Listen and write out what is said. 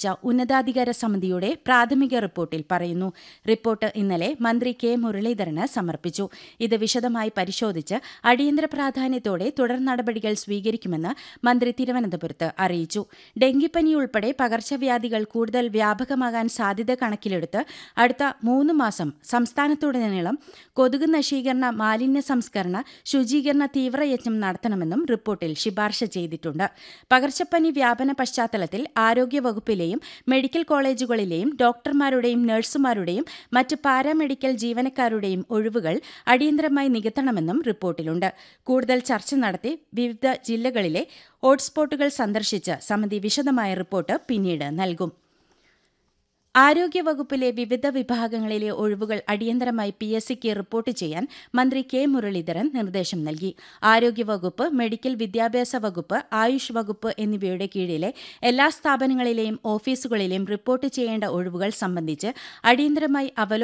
നിയോഗിച്ച ഉന്നതാധികാര സമിതിയുടെ പ്രാഥമിക റിപ്പോർട്ടിൽ പറയുന്നു റിപ്പോർട്ട് ഇന്നലെ മന്ത്രി കെ മുരളീധരന് സമർപ്പിച്ചു ഇത് വിശദമായി പരിശോധിച്ച് അടിയന്തര പ്രാധാന്യത്തോടെ തുടർ നടപടികൾ സ്വീകരിക്കുമെന്ന് മന്ത്രി തിരുവനന്തപുരത്ത് അറിയിച്ചു ഡെങ്കിപ്പനി ഉൾപ്പെടെ പകർച്ചവ്യാധികൾ കൂടുതൽ വ്യാപകമാകാൻ സാധ്യത കണക്കിലെടുത്ത് അടുത്ത മൂന്ന് മാസം സംസ്ഥാനത്തുടനീളം കൊതുക് നശീകരണ മാലിന്യ സംസ്കരണ ശുചീകരണ തീവ്രയജ്ഞം നടത്തണമെന്നും റിപ്പോർട്ടിൽ ശുപാർശ ചെയ്തിട്ടുണ്ട് പകർച്ചപ്പനി വ്യാപന പശ്ചാത്തലത്തിൽ ആരോഗ്യവകുപ്പിലെയും മെഡിക്കൽ കോളേജുകളിലെയും ഡോക്ടർമാരുടെയും നഴ്സുമാരുടെയും മറ്റ് പാരാമെഡിക്കൽ ജീവനക്കാരുടെയും ഒഴിവുകൾ അടിയന്തരമായി നികത്തണമെന്നും റിപ്പോർട്ടിലുണ്ട് കൂടുതൽ ചർച്ച നടത്തി വിവിധ ജില്ലകളിലെ ഹോട്ട്സ്പോട്ടുകൾ സന്ദർശിച്ച് സമിതി വിശദമായ റിപ്പോർട്ട് പിന്നീട് നൽകും ആരോഗ്യവകുപ്പിലെ വിവിധ വിഭാഗങ്ങളിലെ ഒഴിവുകൾ അടിയന്തരമായി പി എസ് സിക്ക് റിപ്പോർട്ട് ചെയ്യാൻ മന്ത്രി കെ മുരളീധരൻ നിർദ്ദേശം നൽകി ആരോഗ്യവകുപ്പ് മെഡിക്കൽ വിദ്യാഭ്യാസ വകുപ്പ് ആയുഷ് വകുപ്പ് എന്നിവയുടെ കീഴിലെ എല്ലാ സ്ഥാപനങ്ങളിലെയും ഓഫീസുകളിലെയും റിപ്പോർട്ട് ചെയ്യേണ്ട ഒഴിവുകൾ സംബന്ധിച്ച് അടിയന്തരമായി അവലോകനം